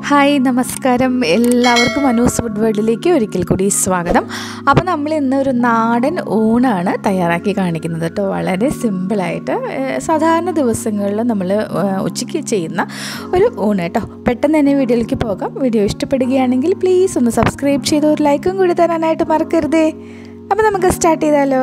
hi നമസ്കാരം എല്ലാവർക്കും Anu's food വേൾഡിലേക്ക് ഒരിക്കൽ കൂടി സ്വാഗതം അപ്പോൾ നമ്മൾ ഇന്ന് ഒരു നാടൻ ഊണാണ് തയ്യാറാക്കി കാണിക്കുന്നത് കേട്ടോ വളരെ സിമ്പിളായിട്ട് ഏഹ്, സാധാരണ ദിവസങ്ങളിൽ നമ്മൾ ഏഹ്, ഉച്ചയ്ക്ക് ചെയ്യുന്ന ഒരു ഊണ് കേട്ടോ പെട്ടെന്ന് തന്നെ വീഡിയോയിലേക്ക് പോകാം വീഡിയോ ഇഷ്ടപ്പെടുകയാണെങ്കിൽ പ്ലീസ് ഒന്ന് സബ്സ്ക്രൈബ് ചെയ്ത് ഒരു ലൈക്കും കൂടി തരാനായിട്ട് മറക്കരുതേ അപ്പോൾ നമുക്ക് സ്റ്റാർട്ട് ചെയ്താലോ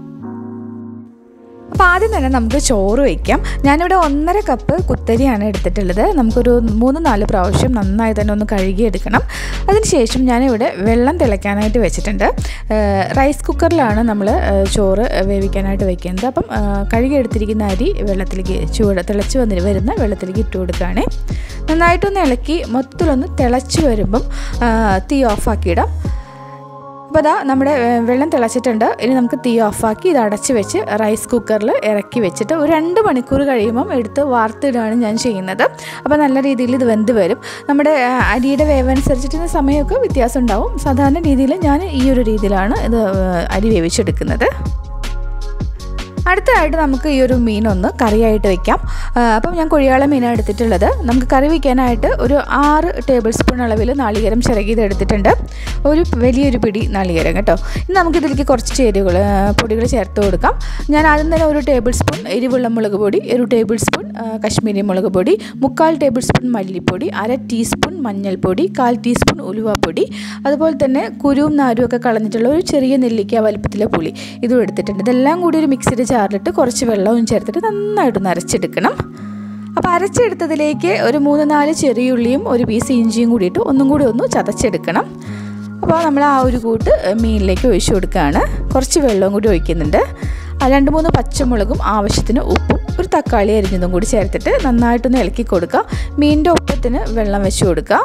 അപ്പോൾ ആദ്യം തന്നെ നമുക്ക് ചോറ് വയ്ക്കാം ഞാനിവിടെ ഒന്നര കപ്പ് കുത്തരിയാണ് എടുത്തിട്ടുള്ളത് നമുക്കൊരു മൂന്ന് നാല് പ്രാവശ്യം നന്നായി തന്നെ ഒന്ന് കഴുകിയെടുക്കണം അതിനുശേഷം ഞാനിവിടെ വെള്ളം തിളയ്ക്കാനായിട്ട് വെച്ചിട്ടുണ്ട് ഏഹ് റൈസ് കുക്കറിലാണ് നമ്മൾ ഏഹ് ചോറ് വേവിക്കാനായിട്ട് വെക്കുന്നത് അപ്പം ഏഹ് കഴുകിയെടുത്തിരിക്കുന്ന അരി വെള്ളത്തിലേക്ക് ചൂട് തിളച്ച് വന്ന് വരുന്ന വെള്ളത്തിലേക്ക് ഇട്ട് കൊടുക്കുകയാണേ നന്നായിട്ടൊന്ന് ഇളക്കി മൊത്തത്തിലൊന്ന് തിളച്ച് വരുമ്പം ഏഹ് തീ ഓഫാക്കിയിടാം അപ്പോൾ അതാ നമ്മുടെ ഏഹ്, വെള്ളം തിളച്ചിട്ടുണ്ട് ഇനി നമുക്ക് തീ ഓഫാക്കി ഇത് അടച്ച് വെച്ച് റൈസ് കുക്കറിൽ ഇറക്കി വെച്ചിട്ട് ഒരു രണ്ട് മണിക്കൂർ കഴിയുമ്പം എടുത്ത് വാർത്തിടുകയാണ് ഞാൻ ചെയ്യുന്നത് അപ്പോൾ നല്ല രീതിയിൽ ഇത് വെന്ത് വരും നമ്മുടെ ഏഹ്, അരിയുടെ വേവ് അനുസരിച്ചിട്ട് സമയമൊക്കെ വ്യത്യാസം ഉണ്ടാവും സാധാരണ രീതിയിൽ ഞാൻ ഈ ഒരു രീതിയിലാണ് ഇത് ഏഹ്, അരി വേവിച്ചെടുക്കുന്നത് അടുത്തതായിട്ട് നമുക്ക് ഈ ഒരു മീനൊന്ന് കറിയായിട്ട് വെക്കാം ആ, അപ്പം ഞാൻ കൊഴിയാള മീനാണ് എടുത്തിട്ടുള്ളത് നമുക്ക് കറി വയ്ക്കാനായിട്ട് ഒരു ആറ് ടേബിൾ സ്പൂൺ അളവിൽ നാളികേരം ചിറകിയത് എടുത്തിട്ടുണ്ട് ഒരു വലിയൊരു പിടി നാളികേരം കേട്ടോ ഇനി നമുക്കിതിലേക്ക് കുറച്ച് ചേരുവകൾ പൊടികൾ ചേർത്ത് കൊടുക്കാം ഞാൻ ആദ്യം തന്നെ ഒരു ടേബിൾ സ്പൂൺ എരിവുള്ള മുളക് പൊടി ഒരു ടേബിൾ സ്പൂൺ ആ, കശ്മീരി മുളക് പൊടി മുക്കാൽ ടേബിൾ സ്പൂൺ മല്ലിപ്പൊടി അര ടീസ്പൂൺ മഞ്ഞൾപ്പൊടി കാൽ ടീസ്പൂൺ ഉലുവാപ്പൊടി അതുപോലെ തന്നെ കുരുവും നാരും ഒക്കെ കളഞ്ഞിട്ടുള്ള ഒരു ചെറിയ നെല്ലിക്ക വലുപ്പത്തിലെ പുളി ഇതും എടുത്തിട്ടുണ്ട് ഇതെല്ലാം കൂടി ഒരു മിക്സിയുടെ ജാറിലിട്ട് കുറച്ച് വെള്ളവും ചേർത്തിട്ട് നന്നായിട്ടൊന്ന് അരച്ചെടുക്കണം അപ്പോൾ അരച്ചെടുത്തതിലേക്ക് ഒരു മൂന്ന് നാല് ചെറിയുള്ളിയും ഒരു പീസ് ഇഞ്ചിയും കൂടിയിട്ട് ഒന്നും കൂടി ഒന്ന് ചതച്ചെടുക്കണം അപ്പോൾ നമ്മൾ ആ ഒരു കൂട്ട് മീനിലേക്ക് ഒഴിച്ചു കൊടുക്കുകയാണ് കുറച്ച് വെള്ളവും കൂടി ഒഴിക്കുന്നുണ്ട് ആ രണ്ട് മൂന്ന് പച്ചമുളകും ആവശ്യത്തിന് ഉപ്പും ഒരു തക്കാളി അരിഞ്ഞതും കൂടി ചേർത്തിട്ട് നന്നായിട്ടൊന്ന് ഇളക്കി കൊടുക്കുക മീനിൻ്റെ ഒപ്പത്തിന് വെള്ളം വെച്ച് കൊടുക്കുക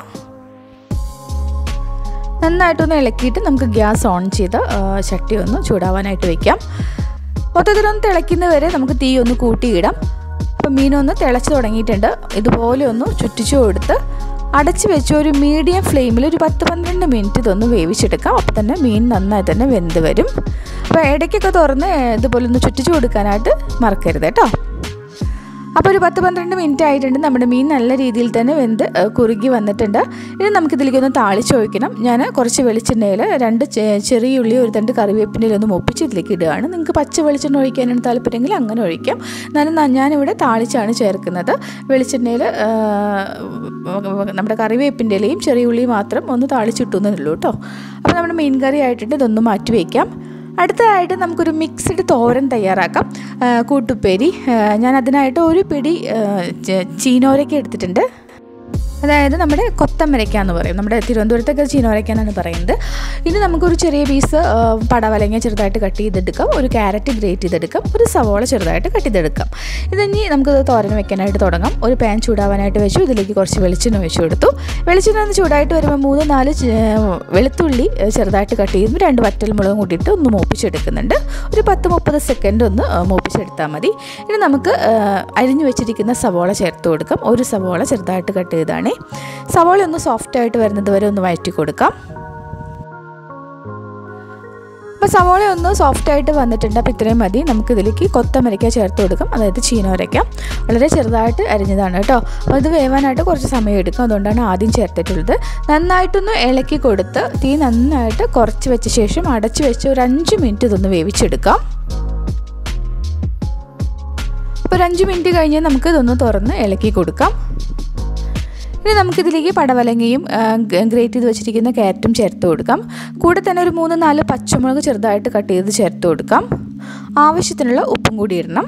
നന്നായിട്ടൊന്ന് ഇളക്കിയിട്ട് നമുക്ക് ഗ്യാസ് ഓൺ ചെയ്ത് ആ, ചട്ടി ഒന്ന് ചൂടാവാനായിട്ട് വെക്കാം മൊത്തത്തിലൊന്ന് തിളയ്ക്കുന്ന വരെ നമുക്ക് തീ ഒന്ന് കൂട്ടിയിടാം അപ്പം മീനൊന്ന് തിളച്ച് തുടങ്ങിയിട്ടുണ്ട് ഇതുപോലെ ഒന്ന് ചുറ്റിച്ചു കൊടുത്ത് അടച്ച് വെച്ച് ഒരു മീഡിയം ഫ്ലെയിമിൽ ഒരു പത്ത് പന്ത്രണ്ട് മിനിറ്റ് ഇതൊന്ന് വേവിച്ചെടുക്കാം അപ്പോൾ തന്നെ മീൻ നന്നായി തന്നെ വെന്ത് വരും അപ്പോൾ ഇടയ്ക്കൊക്കെ തുറന്ന് ഇതുപോലെ ഒന്ന് ചുറ്റിച്ചു കൊടുക്കാനായിട്ട് മറക്കരുത് കേട്ടോ അപ്പോൾ ഒരു പത്ത് പന്ത്രണ്ട് മിനിറ്റ് ആയിട്ടുണ്ട് നമ്മുടെ മീൻ നല്ല രീതിയിൽ തന്നെ വെന്ത് ഏഹ്, കുറുകി വന്നിട്ടുണ്ട് ഇനി നമുക്കിതിലേക്കൊന്ന് താളിച്ച് ഒഴിക്കണം ഞാൻ കുറച്ച് വെളിച്ചെണ്ണയിൽ രണ്ട് ചെ- ചെറിയ ഉള്ളി ഒരു തണ്ട് കറിവേപ്പിൻ്റെ ഒന്ന് മൊപ്പിച്ച് ഇതിലേക്ക് ഇടുകയാണ് നിങ്ങൾക്ക് പച്ച വെളിച്ചെണ്ണ ഒഴിക്കാനാണ് താല്പര്യമെങ്കിൽ അങ്ങനെ ഒഴിക്കാം എന്നാലും ന- ഞാനിവിടെ താളിച്ചാണ് ചേർക്കുന്നത് വെളിച്ചെണ്ണയിൽ നമ്മുടെ കറിവേപ്പിൻ്റെ ഇലയും ചെറിയ ഉള്ളി മാത്രം ഒന്ന് താളിച്ചിട്ടുന്നേ ഉള്ളൂ കേട്ടോ അപ്പോൾ നമ്മുടെ മീൻ കറി ആയിട്ടിട്ട് ഇതൊന്ന് മാറ്റി വയ്ക്കാം അടുത്തതായിട്ട് നമുക്കൊരു മിക്സ്ഡ് തോരൻ തയ്യാറാക്കാം ആ, കൂട്ടുപ്പേരി ആ, ഞാൻ അതിനായിട്ട് ഒരു പിടി ആ, ച- ചീനോരയ്ക്ക എടുത്തിട്ടുണ്ട് അതായത് നമ്മുടെ കൊത്തമരയ്ക്ക എന്ന് പറയും നമ്മുടെ തിരുവനന്തപുരത്തൊക്കെ ചീനോരയ്ക്ക എന്നാണ് പറയുന്നത് ഇനി നമുക്കൊരു ചെറിയ പീസ് ആ, പടവലങ്ങ ചെറുതായിട്ട് കട്ട് ചെയ്തെടുക്കാം ഒരു ക്യാരറ്റ് ഗ്രേറ്റ് ചെയ്തെടുക്കാം ഒരു സവോള ചെറുതായിട്ട് കട്ട് ചെയ്തെടുക്കാം ഇതിനി നമുക്കിത് തോരൻ വെക്കാനായിട്ട് തുടങ്ങാം ഒരു പാൻ ചൂടാവാനായിട്ട് വെച്ചു ഇതിലേക്ക് കുറച്ച് വെളിച്ചെണ്ണ ഒഴിച്ചു കൊടുത്തു വെളിച്ചെണ്ണ ഒന്ന് ചൂടായിട്ട് വരുമ്പോൾ മൂന്ന് നാല് ചെ- വെളുത്തുള്ളി ഏ, ചെറുതായിട്ട് കട്ട് ചെയ്തും രണ്ട് വറ്റൽമുളകും കൂട്ടിയിട്ട് ഒന്ന് മൂപ്പിച്ചെടുക്കുന്നുണ്ട് ഒരു പത്ത് മുപ്പത് സെക്കൻഡ് ഒന്ന് ആ, മൂപ്പിച്ചെടുത്താൽ മതി ഇനി നമുക്ക് ആ, അരിഞ്ഞു വെച്ചിരിക്കുന്ന സവോള ചേർത്ത് കൊടുക്കാം ഒരു സവോള ചെറുതായിട്ട് കട്ട് ചെയ്താണ് സവോള ഒന്ന് സോഫ്റ്റ് ആയിട്ട് വരുന്നത് വരെ ഒന്ന് വഴറ്റി കൊടുക്കാം അപ്പോൾ സവോള ഒന്ന് സോഫ്റ്റ് ആയിട്ട് വന്നിട്ടുണ്ട് അപ്പോൾ ഇത്രയും മതി നമുക്ക് ഇതിലേക്ക് കൊത്തമരയ്ക്ക ചേർത്ത് കൊടുക്കാം അതായത് ചീനോരയ്ക്ക വളരെ ചെറുതായിട്ട് അരിഞ്ഞതാണ് കേട്ടോ അപ്പോൾ ഇത് വേവാനായിട്ട് കുറച്ച് സമയം എടുക്കും അതുകൊണ്ടാണ് ആദ്യം ചേർത്തിട്ടുള്ളത് നന്നായിട്ടൊന്ന് ഇളക്കി കൊടുത്ത് തീ നന്നായിട്ട് കുറച്ച് വെച്ച ശേഷം അടച്ച് വെച്ച് ഒരു അഞ്ച് മിനിറ്റ് ഇതൊന്ന് വേവിച്ചെടുക്കാം അപ്പോൾ ഒരു അഞ്ച് മിനിറ്റ് കഴിഞ്ഞ് നമുക്ക് ഇതൊന്ന് തുറന്ന് ഇളക്കി കൊടുക്കാം ഇനി നമുക്കിതിലേക്ക് പടവലങ്ങയും ആ, ഗ- ഗ്രേറ്റ് ചെയ്ത് വെച്ചിരിക്കുന്ന ക്യാരറ്റും ചേർത്ത് കൊടുക്കാം കൂടെ തന്നെ ഒരു മൂന്ന് നാല് പച്ചമുളക് ചെറുതായിട്ട് കട്ട് ചെയ്ത് ചേർത്ത് കൊടുക്കാം ആവശ്യത്തിനുള്ള ഉപ്പും കൂടി ഇടണം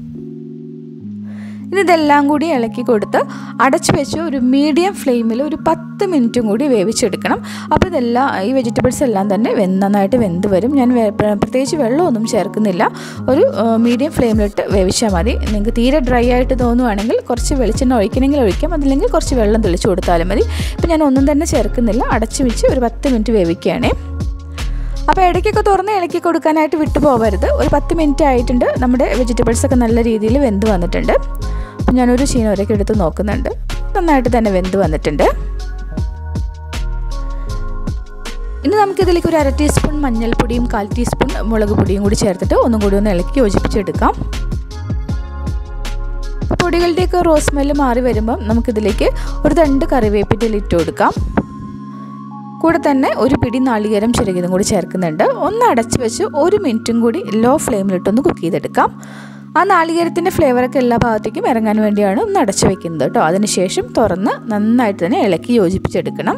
ഇനി ഇതെല്ലാം കൂടി ഇളക്കി കൊടുത്ത് അടച്ചു വെച്ച് ഒരു മീഡിയം ഫ്ലെയിമിൽ ഒരു പത്ത് മിനിറ്റും കൂടി വേവിച്ചെടുക്കണം അപ്പോൾ ഇതെല്ലാം ഈ വെജിറ്റബിൾസ് എല്ലാം തന്നെ വെന്ത് നന്നായിട്ട് വെന്ത് വരും ഞാൻ വേ- പ്ര- പ്രത്യേകിച്ച് വെള്ളമൊന്നും ചേർക്കുന്നില്ല ഒരു മീഡിയം ഫ്ലെയിമിലിട്ട് വേവിച്ചാൽ മതി നിങ്ങൾക്ക് തീരെ ഡ്രൈ ആയിട്ട് തോന്നുവാണെങ്കിൽ കുറച്ച് വെളിച്ചെണ്ണ ഒഴിക്കണമെങ്കിൽ ഒഴിക്കാം അതില്ലെങ്കിൽ കുറച്ച് വെള്ളം തെളിച്ച് കൊടുത്താലും മതി ഇപ്പം ഞാൻ ഒന്നും തന്നെ ചേർക്കുന്നില്ല അടച്ചു വെച്ച് ഒരു പത്ത് മിനിറ്റ് വേവിക്കുകയാണേ അപ്പോൾ ഇടയ്ക്കൊക്കെ തുറന്ന് ഇളക്കി കൊടുക്കാനായിട്ട് വിട്ടു പോകരുത് ഒരു പത്ത് മിനിറ്റ് ആയിട്ടുണ്ട് നമ്മുടെ വെജിറ്റബിൾസ് ഒക്കെ നല്ല രീതിയിൽ വെന്ത് വന്നിട്ടുണ്ട് അപ്പം ഞാനൊരു ചീനോരൊക്കെ എടുത്ത് നോക്കുന്നുണ്ട് നന്നായിട്ട് തന്നെ വെന്ത് വന്നിട്ടുണ്ട് ഇനി നമുക്കിതിലേക്ക് ഒരു അര ടീസ്പൂൺ മഞ്ഞൾപ്പൊടിയും കാൽ ടീസ്പൂൺ മുളക് പൊടിയും കൂടി ചേർത്തിട്ട് ഒന്നും കൂടി ഒന്ന് ഇളക്കി യോജിപ്പിച്ചെടുക്കാം അപ്പോൾ പൊടികളുടെയൊക്കെ റോസ് സ്മെല്ല് മാറി വരുമ്പം നമുക്കിതിലേക്ക് ഒരു രണ്ട് കറിവേപ്പിൻ്റെ ഇട്ട് കൊടുക്കാം കൂടെ തന്നെ ഒരു പിടി നാളികേരം ചിരകിയതും കൂടി ചേർക്കുന്നുണ്ട് ഒന്ന് അടച്ച് വെച്ച് ഒരു മിനിറ്റും കൂടി ലോ ഫ്ലെയിമിലിട്ടൊന്ന് കുക്ക് ചെയ്തെടുക്കാം ആ നാളികേരത്തിൻ്റെ ഫ്ലേവറൊക്കെ എല്ലാ ഭാഗത്തേക്കും ഇറങ്ങാൻ വേണ്ടിയാണ് ഒന്ന് അടച്ച് വെക്കുന്നത് കേട്ടോ അതിനുശേഷം തുറന്ന് നന്നായിട്ട് തന്നെ ഇളക്കി യോജിപ്പിച്ചെടുക്കണം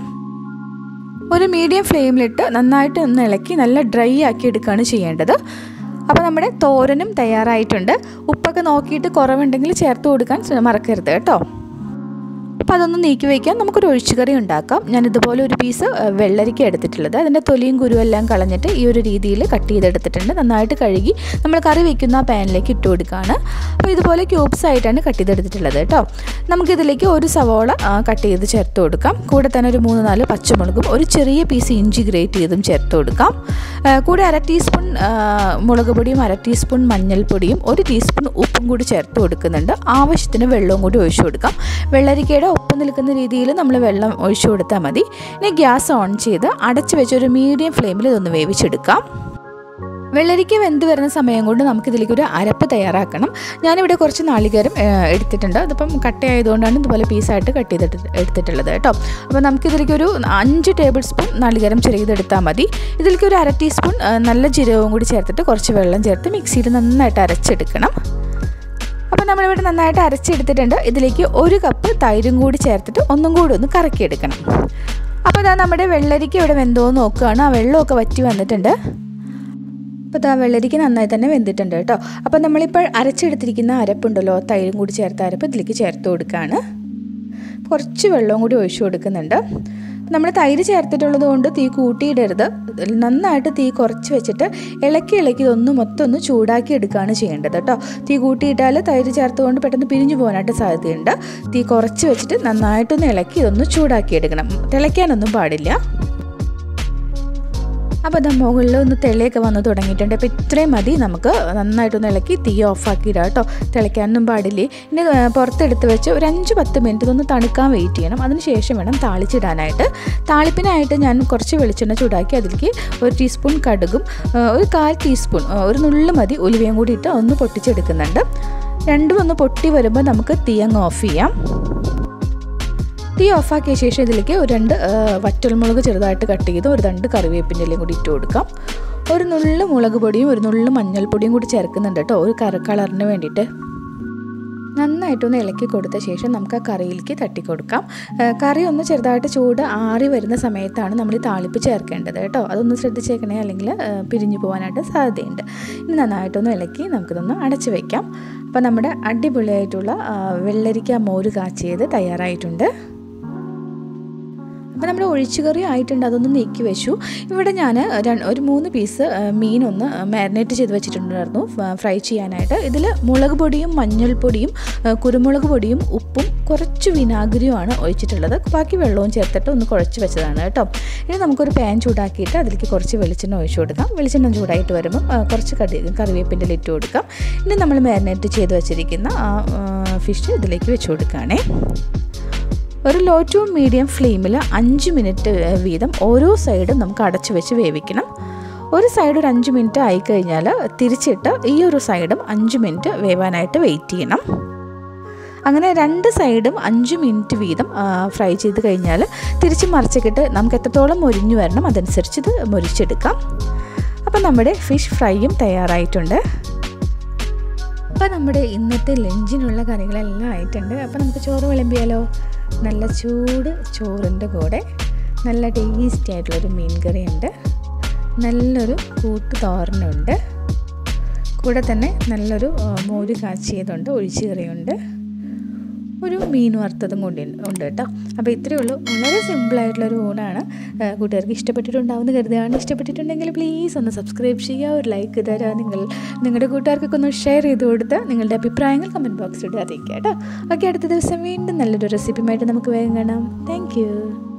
ഒരു മീഡിയം ഫ്ലെയിമിലിട്ട് നന്നായിട്ട് ഒന്ന് ഇളക്കി നല്ല ഡ്രൈ ആക്കി എടുക്കുകയാണ് ചെയ്യേണ്ടത് അപ്പോൾ നമ്മുടെ തോരനും തയ്യാറായിട്ടുണ്ട് ഉപ്പൊക്കെ നോക്കിയിട്ട് കുറവുണ്ടെങ്കിൽ ചേർത്ത് കൊടുക്കാൻ മറക്കരുത് കേട്ടോ അപ്പോൾ അതൊന്ന് നീക്കി വയ്ക്കാൻ നമുക്കൊരു ഒഴിച്ചുകറി ഉണ്ടാക്കാം ഞാൻ ഇതുപോലെ ഒരു പീസ് വെള്ളരിക്ക എടുത്തിട്ടുള്ളത് അതിൻ്റെ തൊലിയും കുരുവും എല്ലാം കളഞ്ഞിട്ട് ഈ ഒരു രീതിയിൽ കട്ട് ചെയ്തെടുത്തിട്ടുണ്ട് നന്നായിട്ട് കഴുകി നമ്മൾ കറി വയ്ക്കുന്ന പാനിലേക്ക് ഇട്ട് കൊടുക്കുകയാണ് അപ്പോൾ ഇതുപോലെ ക്യൂബ്സ് ആയിട്ടാണ് കട്ട് ചെയ്തെടുത്തിട്ടുള്ളത് കേട്ടോ നമുക്കിതിലേക്ക് ഒരു സവോള കട്ട് ചെയ്ത് ചേർത്ത് കൊടുക്കാം കൂടെ തന്നെ ഒരു മൂന്ന് നാല് പച്ചമുളകും ഒരു ചെറിയ പീസ് ഇഞ്ചി ഗ്രേറ്റ് ചെയ്തും ചേർത്ത് കൊടുക്കാം കൂടെ അര ടീസ്പൂൺ മുളക് പൊടിയും അര ടീസ്പൂൺ മഞ്ഞൾപ്പൊടിയും ഒരു ടീസ്പൂൺ ഉപ്പും കൂടി ചേർത്ത് കൊടുക്കുന്നുണ്ട് ആവശ്യത്തിന് വെള്ളവും കൂടി ഒഴിച്ചു കൊടുക്കാം വെള്ളരിക്കയുടെ ഒപ്പം നിൽക്കുന്ന രീതിയിൽ നമ്മൾ വെള്ളം ഒഴിച്ചു കൊടുത്താൽ മതി ഇനി ഗ്യാസ് ഓൺ ചെയ്ത് അടച്ച് വെച്ച് ഒരു മീഡിയം ഫ്ലെയിമിൽ ഇതൊന്ന് വേവിച്ചെടുക്കാം വെള്ളരിക്ക വെന്ത് വരുന്ന സമയം കൊണ്ട് നമുക്കിതിലേക്ക് ഒരു അരപ്പ് തയ്യാറാക്കണം ഞാനിവിടെ കുറച്ച് നാളികേരം എടുത്തിട്ടുണ്ട് അതിപ്പം കട്ടയായതുകൊണ്ടാണ് ഇതുപോലെ പീസായിട്ട് കട്ട് ചെയ്തിട്ട് എടുത്തിട്ടുള്ളത് കേട്ടോ അപ്പോൾ നമുക്കിതിലേക്ക് ഒരു അഞ്ച് ടേബിൾ സ്പൂൺ നാളികേരം ചെറിയതെടുത്താൽ മതി ഇതിലേക്ക് ഒരു അര ടീസ്പൂൺ നല്ല ജീരകവും കൂടി ചേർത്തിട്ട് കുറച്ച് വെള്ളം ചേർത്ത് മിക്സിയിൽ നന്നായിട്ട് അരച്ചെടുക്കണം അപ്പോൾ നമ്മളിവിടെ നന്നായിട്ട് അരച്ചെടുത്തിട്ടുണ്ട് ഇതിലേക്ക് ഒരു കപ്പ് തൈരും കൂടി ചേർത്തിട്ട് ഒന്നും കൂടി ഒന്ന് കറക്കിയെടുക്കണം അപ്പോൾ ഇതാ നമ്മുടെ വെള്ളരിക്ക ഇവിടെ വെന്തോന്ന് നോക്കുകയാണ് ആ വെള്ളമൊക്കെ വറ്റി വന്നിട്ടുണ്ട് അപ്പോൾ ഇതാ വെള്ളരിക്ക നന്നായി തന്നെ വെന്തിട്ടുണ്ട് കേട്ടോ അപ്പോൾ നമ്മളിപ്പോൾ അരച്ചെടുത്തിരിക്കുന്ന അരപ്പുണ്ടല്ലോ തൈരും കൂടി ചേർത്ത അരപ്പ് ഇതിലേക്ക് ചേർത്ത് കൊടുക്കുകയാണ് കുറച്ച് വെള്ളവും കൂടി ഒഴിച്ചു കൊടുക്കുന്നുണ്ട് നമ്മൾ തൈര് ചേർത്തിട്ടുള്ളത് കൊണ്ട് തീ കൂട്ടിയിടരുത് നന്നായിട്ട് തീ കുറച്ച് വെച്ചിട്ട് ഇളക്കി ഇളക്കി ഇതൊന്ന് മൊത്തം ഒന്ന് ചൂടാക്കി എടുക്കുകയാണ് ചെയ്യേണ്ടത് കേട്ടോ തീ കൂട്ടിയിട്ടാൽ തൈര് ചേർത്തുകൊണ്ട് പെട്ടെന്ന് പിരിഞ്ഞു പോകാനായിട്ട് സാധ്യതയുണ്ട് തീ കുറച്ച് വെച്ചിട്ട് നന്നായിട്ടൊന്ന് ഇളക്കി ഇതൊന്ന് ചൂടാക്കി എടുക്കണം തിളയ്ക്കാനൊന്നും പാടില്ല അപ്പോൾ അത് മുകളിൽ ഒന്ന് തെളിയൊക്കെ വന്ന് തുടങ്ങിയിട്ടുണ്ട് അപ്പോൾ ഇത്രയും മതി നമുക്ക് നന്നായിട്ടൊന്ന് ഇളക്കി തീ ഓഫാക്കിയിടാം കേട്ടോ തിളയ്ക്കാനൊന്നും പാടില്ലേ ഇനി പുറത്തെടുത്ത് വെച്ച് ഒരു അഞ്ച് പത്ത് മിനിറ്റ് ഇതൊന്ന് തണുക്കാൻ വെയിറ്റ് ചെയ്യണം അതിന് ശേഷം വേണം താളിച്ചിടാനായിട്ട് താളിപ്പിനായിട്ട് ഞാൻ കുറച്ച് വെളിച്ചെണ്ണ ചൂടാക്കി അതിലേക്ക് ഒരു ടീസ്പൂൺ കടുകും ഒരു കാൽ ടീസ്പൂൺ ഒരു നുള്ളു മതി ഉലുവയും കൂടി ഇട്ട് ഒന്ന് പൊട്ടിച്ചെടുക്കുന്നുണ്ട് രണ്ടും ഒന്ന് പൊട്ടി വരുമ്പോൾ നമുക്ക് തീ അങ്ങ് ഓഫ് ചെയ്യാം തീ ഓഫാക്കിയ ശേഷം ഇതിലേക്ക് ഒരു രണ്ട് വറ്റൽമുളക് ചെറുതായിട്ട് കട്ട് ചെയ്ത് ഒരു രണ്ട് കറിവേപ്പിൻ്റെ ഇലയും കൂടി ഇട്ട് കൊടുക്കാം ഒരു നുള്ളു മുളക് പൊടിയും ഒരു നുള്ളു മഞ്ഞൾപ്പൊടിയും കൂടി ചേർക്കുന്നുണ്ട് കേട്ടോ ഒരു കറ കളറിന് വേണ്ടിയിട്ട് നന്നായിട്ടൊന്ന് ഇളക്കി കൊടുത്ത ശേഷം നമുക്ക് ആ കറിയിലേക്ക് തട്ടി കൊടുക്കാം കറി ഒന്ന് ചെറുതായിട്ട് ചൂട് ആറി വരുന്ന സമയത്താണ് നമ്മൾ ഈ താളിപ്പ് ചേർക്കേണ്ടത് കേട്ടോ അതൊന്ന് ശ്രദ്ധിച്ചേക്കണേ അല്ലെങ്കിൽ പിരിഞ്ഞു പോകാനായിട്ട് സാധ്യതയുണ്ട് ഇനി നന്നായിട്ടൊന്ന് ഇളക്കി നമുക്കിതൊന്ന് അടച്ചു വയ്ക്കാം അപ്പോൾ നമ്മുടെ അടിപൊളിയായിട്ടുള്ള വെള്ളരിക്ക മോര് കാച്ചിയത് തയ്യാറായിട്ടുണ്ട് അപ്പോൾ നമ്മുടെ ഒഴിച്ചുകറി ആയിട്ടുണ്ട് അതൊന്ന് നീക്കി വെച്ചു ഇവിടെ ഞാൻ ഒരു മൂന്ന് പീസ് മീനൊന്ന് മാരിനേറ്റ് ചെയ്ത് വെച്ചിട്ടുണ്ടായിരുന്നു ഫ്രൈ ചെയ്യാനായിട്ട് ഇതിൽ മുളക് പൊടിയും മഞ്ഞൾപ്പൊടിയും കുരുമുളക് പൊടിയും ഉപ്പും കുറച്ച് വിനാഗിരിയുമാണ് ഒഴിച്ചിട്ടുള്ളത് ബാക്കി വെള്ളവും ചേർത്തിട്ട് ഒന്ന് കുഴച്ച് വെച്ചതാണ് കേട്ടോ ഇനി നമുക്കൊരു പാൻ ചൂടാക്കിയിട്ട് അതിലേക്ക് കുറച്ച് വെളിച്ചെണ്ണ ഒഴിച്ചു കൊടുക്കാം വെളിച്ചെണ്ണ ചൂടായിട്ട് വരുമ്പം കുറച്ച് കറി കറിവേപ്പിൻ്റെ ഇട്ട് കൊടുക്കാം ഇനി നമ്മൾ മാരിനേറ്റ് ചെയ്ത് വെച്ചിരിക്കുന്ന ആ ഫിഷ് ഇതിലേക്ക് വെച്ച് കൊടുക്കുകയാണേ ഒരു ലോ ടു മീഡിയം ഫ്ലെയിമിൽ അഞ്ച് മിനിറ്റ് വീതം ഓരോ സൈഡും നമുക്ക് അടച്ചു വെച്ച് വേവിക്കണം ഒരു സൈഡ് ഒരു അഞ്ച് മിനിറ്റ് ആയിക്കഴിഞ്ഞാൽ തിരിച്ചിട്ട് ഈ ഒരു സൈഡും അഞ്ച് മിനിറ്റ് വേവാനായിട്ട് വെയിറ്റ് ചെയ്യണം അങ്ങനെ രണ്ട് സൈഡും അഞ്ച് മിനിറ്റ് വീതം ഫ്രൈ ചെയ്ത് കഴിഞ്ഞാൽ തിരിച്ച് മറിച്ചിട്ട് നമുക്ക് എത്രത്തോളം മൊരിഞ്ഞു വരണം അതനുസരിച്ച് ഇത് മൊരിച്ചെടുക്കാം അപ്പം നമ്മുടെ ഫിഷ് ഫ്രൈയും തയ്യാറായിട്ടുണ്ട് അപ്പോൾ നമ്മുടെ ഇന്നത്തെ ലഞ്ചിനുള്ള കറികളെല്ലാം ആയിട്ടുണ്ട് അപ്പോൾ നമുക്ക് ചോറ് വിളമ്പിയാലോ നല്ല ചൂട് ചോറിൻ്റെ കൂടെ നല്ല ടേസ്റ്റി ആയിട്ടുള്ളൊരു മീൻ കറിയുണ്ട് നല്ലൊരു കൂട്ട് തോരനുണ്ട് കൂടെ തന്നെ നല്ലൊരു മോര് കാച്ചിയതുണ്ട് ഒഴിച്ചു കറിയുണ്ട് ഒരു മീൻ വറുത്തതും കൂടി ഉണ്ട് കേട്ടോ അപ്പോൾ ഇത്രയേ ഉള്ളൂ വളരെ സിമ്പിളായിട്ടുള്ളൊരു ഊണാണ് കൂട്ടുകാർക്ക് ഇഷ്ടപ്പെട്ടിട്ടുണ്ടാവുമെന്ന് കരുതുകയാണ് ഇഷ്ടപ്പെട്ടിട്ടുണ്ടെങ്കിൽ പ്ലീസ് ഒന്ന് സബ്സ്ക്രൈബ് ചെയ്യുക ഒരു ലൈക്ക് തരാം നിങ്ങൾ നിങ്ങളുടെ കൂട്ടുകാർക്കൊക്കെ ഒന്ന് ഷെയർ ചെയ്ത് കൊടുത്ത് നിങ്ങളുടെ അഭിപ്രായങ്ങൾ കമൻറ്റ് ബോക്സിലൂടെ അറിയിക്കുക കേട്ടോ ഓക്കെ അടുത്ത ദിവസം വീണ്ടും നല്ലൊരു റെസിപ്പിയുമായിട്ട് നമുക്ക് വേഗം കാണാം താങ്ക്